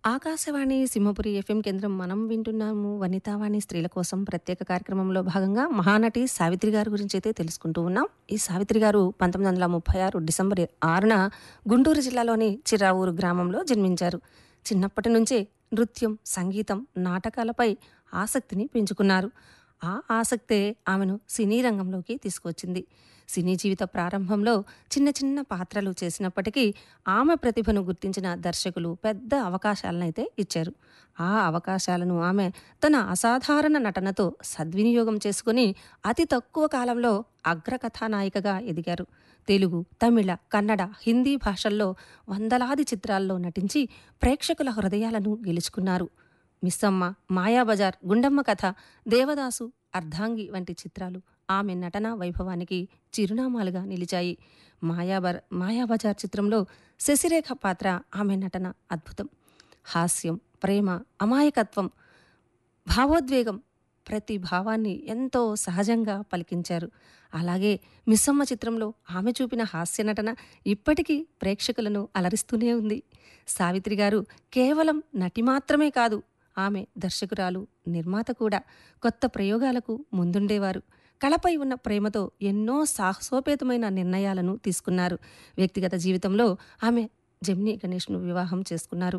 Akashvani Simhapuri FM కేంద్రం మనం వింటున్నాము వనితావాణి స్త్రీల కోసం ప్రత్యేక కార్యక్రమంలో భాగంగా మహానటి సావిత్రి గారి గురించి అయితే తెలుసుకుంటూ ఉన్నాం ఈ సావిత్రి గారు పంతొమ్మిది వందల ముప్పై ఆరు డిసెంబర్ ఆరున గుంటూరు జిల్లాలోని చిరావూరు గ్రామంలో జన్మించారు చిన్నప్పటి నుంచే నృత్యం సంగీతం నాటకాలపై ఆసక్తిని పెంచుకున్నారు ఆ ఆసక్తే ఆమెను సినీ రంగంలోకి తీసుకువచ్చింది సినీ జీవిత ప్రారంభంలో చిన్న చిన్న పాత్రలు చేసినప్పటికీ ఆమె ప్రతిభను గుర్తించిన దర్శకులు పెద్ద అవకాశాలనైతే ఇచ్చారు ఆ అవకాశాలను ఆమె తన అసాధారణ నటనతో సద్వినియోగం చేసుకుని అతి తక్కువ కాలంలో అగ్రకథానాయికగా ఎదిగారు తెలుగు తమిళ కన్నడ హిందీ భాషల్లో వందలాది చిత్రాల్లో నటించి ప్రేక్షకుల హృదయాలను గెలుచుకున్నారు మిస్సమ్మ మాయాబజార్ గుండమ్మ కథ దేవదాసు అర్ధాంగి వంటి చిత్రాలు ఆమె నటనా వైభవానికి చిరునామాలుగా నిలిచాయి మాయాబర్ మాయాబజార్ చిత్రంలో శశిరేఖ పాత్ర ఆమె నటన అద్భుతం హాస్యం ప్రేమ అమాయకత్వం భావోద్వేగం ప్రతి భావాన్ని ఎంతో సహజంగా పలికించారు అలాగే మిస్సమ్మ చిత్రంలో ఆమె చూపిన హాస్య నటన ఇప్పటికీ ప్రేక్షకులను అలరిస్తూనే ఉంది సావిత్రి గారు కేవలం నటి మాత్రమే కాదు ఆమె దర్శకురాలు నిర్మాత కూడా కొత్త ప్రయోగాలకు ముందుండేవారు కళపై ఉన్న ప్రేమతో ఎన్నో సాహసోపేతమైన నిర్ణయాలను తీసుకున్నారు వ్యక్తిగత జీవితంలో ఆమె జమినీ గణేష్ను వివాహం చేసుకున్నారు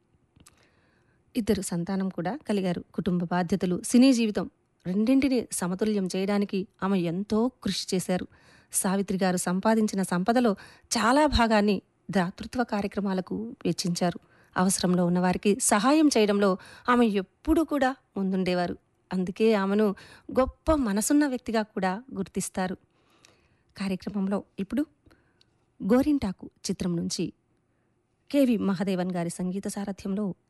ఇద్దరు సంతానం కూడా కలిగారు కుటుంబ బాధ్యతలు సినీ జీవితం రెండింటిని సమతుల్యం చేయడానికి ఆమె ఎంతో కృషి చేశారు సావిత్రి గారు సంపాదించిన సంపదలో చాలా భాగాన్ని దాతృత్వ కార్యక్రమాలకు వెచ్చించారు అవసరంలో ఉన్నవారికి సహాయం చేయడంలో ఆమె ఎప్పుడూ కూడా ముందుండేవారు అందుకే ఆమెను గొప్ప మనసున్న వ్యక్తిగా కూడా గుర్తిస్తారు కార్యక్రమంలో ఇప్పుడు గోరింటాకు చిత్రం నుంచి కెవి మహదేవన్ గారి సంగీత సారథ్యంలో